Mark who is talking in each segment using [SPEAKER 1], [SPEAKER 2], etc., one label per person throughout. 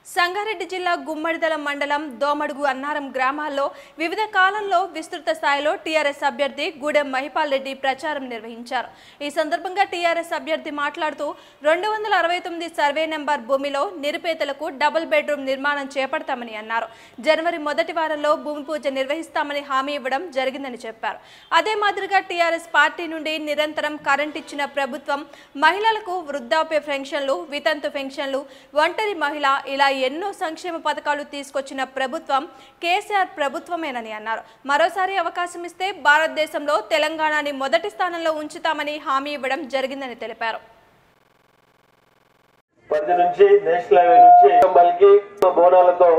[SPEAKER 1] సంగారెడ్డి జిల్లా గుమ్మడిదల మండలం దోమడుగు అన్నారం గ్రామాల్లో వివిధ కాలంలో విస్తృత స్థాయిలో టీఆర్ఎస్ అభ్యర్థి గూడెం మహిపాల్ రెడ్డి ప్రచారం నిర్వహించారు ఈ సందర్భంగా టీఆర్ఎస్ అభ్యర్థి మాట్లాడుతూ రెండు వందల అరవై తొమ్మిది సర్వే నెంబర్ భూమిలో నిరుపేదలకు డబుల్ బెడ్రూమ్ నిర్మాణం చేపడతామని అన్నారు జనవరి మొదటి వారంలో భూమి పూజ నిర్వహిస్తామని హామీ ఇవ్వడం జరిగిందని చెప్పారు అదే మాదిరిగా టీఆర్ఎస్ పార్టీ నుండి నిరంతరం కరెంట్ ఇచ్చిన ప్రభుత్వం మహిళలకు వృద్ధాప్య పెన్షన్లు వితంతు పెన్షన్లు ఒంటరి మహిళ ఇలా ఎన్నో సంక్షేమ పథకాలు తీసుకొచ్చిన ప్రభుత్వం కేసీఆర్ ప్రభుత్వమేనని అన్నారు మరోసారి అవకాశం ఇస్తే భారతదేశంలో తెలంగాణని మొదటి స్థానంలో ఉంచుతామని హామీ ఇవ్వడం జరిగిందని తెలిపారు
[SPEAKER 2] పది నుంచి నేషనల్ హైవే నుంచి పలికి బోనాలతో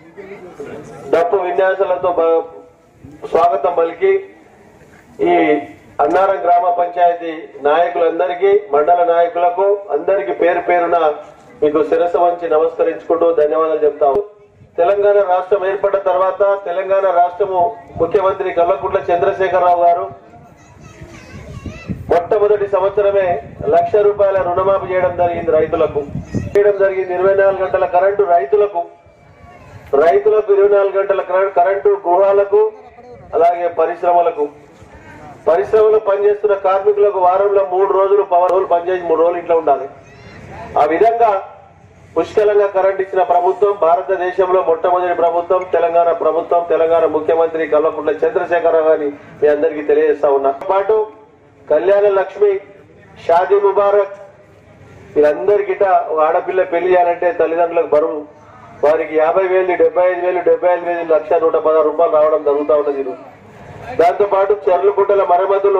[SPEAKER 2] డప్పు విన్యాసాలతో బ- స్వాగతం పలికి ఈ అన్నారం గ్రామ పంచాయతీ నాయకులందరికీ మండల నాయకులకు అందరికీ పేరు పేరున మీకు శిరస వంచి నమస్కరించుకుంటూ ధన్యవాదాలు చెప్తాము తెలంగాణ రాష్ట్రం ఏర్పడ్డ తర్వాత తెలంగాణ రాష్ట్రము ముఖ్యమంత్రి కల్వకుంట్ల చంద్రశేఖరరావు గారు మొట్టమొదటి సంవత్సరమే లక్ష రూపాయల రుణమాఫీ చేయడం జరిగింది రైతులకు చేయడం జరిగింది ఇరవై నాలుగు గంటల కరెంటు రైతులకు రైతులకు ఇరవై నాలుగు గంటల కరెంటు- కరెంటు గృహాలకు అలాగే పరిశ్రమలకు పరిశ్రమలో పనిచేస్తున్న కార్మికులకు వారంలో మూడు రోజులు పవర్ రోజులు పనిచేసి మూడు రోజులు ఇంట్లో ఉండాలి ఆ విధంగా పుష్కలంగా కరెంట్ ఇచ్చిన ప్రభుత్వం భారతదేశంలో మొట్టమొదటి ప్రభుత్వం తెలంగాణ ప్రభుత్వం తెలంగాణ ముఖ్యమంత్రి కల్వకుంట్ల చంద్రశేఖరరావు గారిని మీ అందరికీ తెలియజేస్తా ఉన్నా పాటు కళ్యాణ లక్ష్మి షాదీ ముబారక్ వీళ్ళందరికిట ఒక ఆడపిల్ల పెళ్లి చేయాలంటే తల్లిదండ్రులకు బరువు వారికి యాభై వేలు డెబ్బై ఐదు వేలు డెబ్బై ఐదు వేలు లక్ష నూట పదహారు రూపాయలు రావడం జరుగుతూ ఉన్నది ఈరోజు. దాంతో పాటు చెర్లకుంటల మరమ్మతులు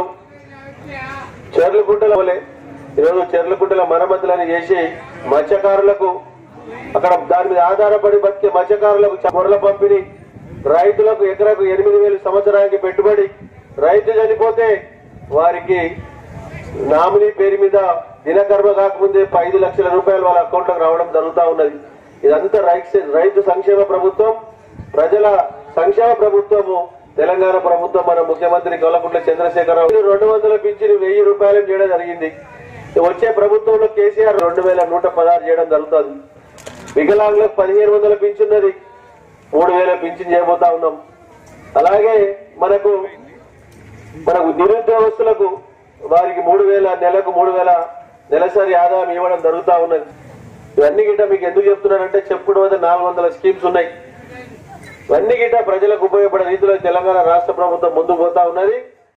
[SPEAKER 2] చెర్లకుంటల వలె ఈరోజు చెర్లకుంటల మరమ్మతులని చేసి మత్స్యకారులకు అక్కడ దాని మీద ఆధారపడి బతికే మత్స్యకారులకు గొర్రెల పంపిణీ రైతులకు ఎకరకు ఎనిమిది వేలు సంవత్సరానికి పెట్టుబడి రైతు చనిపోతే వారికి నామినీ పేరు మీద దినకర్మ కాకముందే ఐదు లక్షల రూపాయలు వాళ్ళ అకౌంట్ లోకి రావడం జరుగుతా ఉన్నది ఇదంతా రైతు రైతు సంక్షేమ ప్రభుత్వం ప్రజల సంక్షేమ ప్రభుత్వము తెలంగాణ ప్రభుత్వం మన ముఖ్యమంత్రి కల్వకుంట్ల చంద్రశేఖరరావు రెండు వందల పింఛను వెయ్యి రూపాయలు చేయడం జరిగింది వచ్చే ప్రభుత్వంలో కేసీఆర్ రెండు వేల నూట పదహారు చేయడం జరుగుతుంది వికలాంగులకు పదిహేను వందల పింఛన్నది మూడు వేల పింఛన్ చేయబోతా ఉన్నాం అలాగే మనకు మనకు నిరుద్యోగస్తులకు వారికి మూడు వేల నెలకు మూడు వేల నెలసరి ఆదాయం ఇవ్వడం జరుగుతా ఉన్నది ఇవన్నీ గిట్ట మీకు ఎందుకు చెప్తున్నానంటే చెప్పుడు వద్ద నాలుగు వందల స్కీమ్స్ ఉన్నాయి ఇవన్నీ గిట్ట ప్రజలకు ఉపయోగపడే రీతిలో తెలంగాణ రాష్ట్ర ప్రభుత్వం ముందుకు పోతా ఉన్నది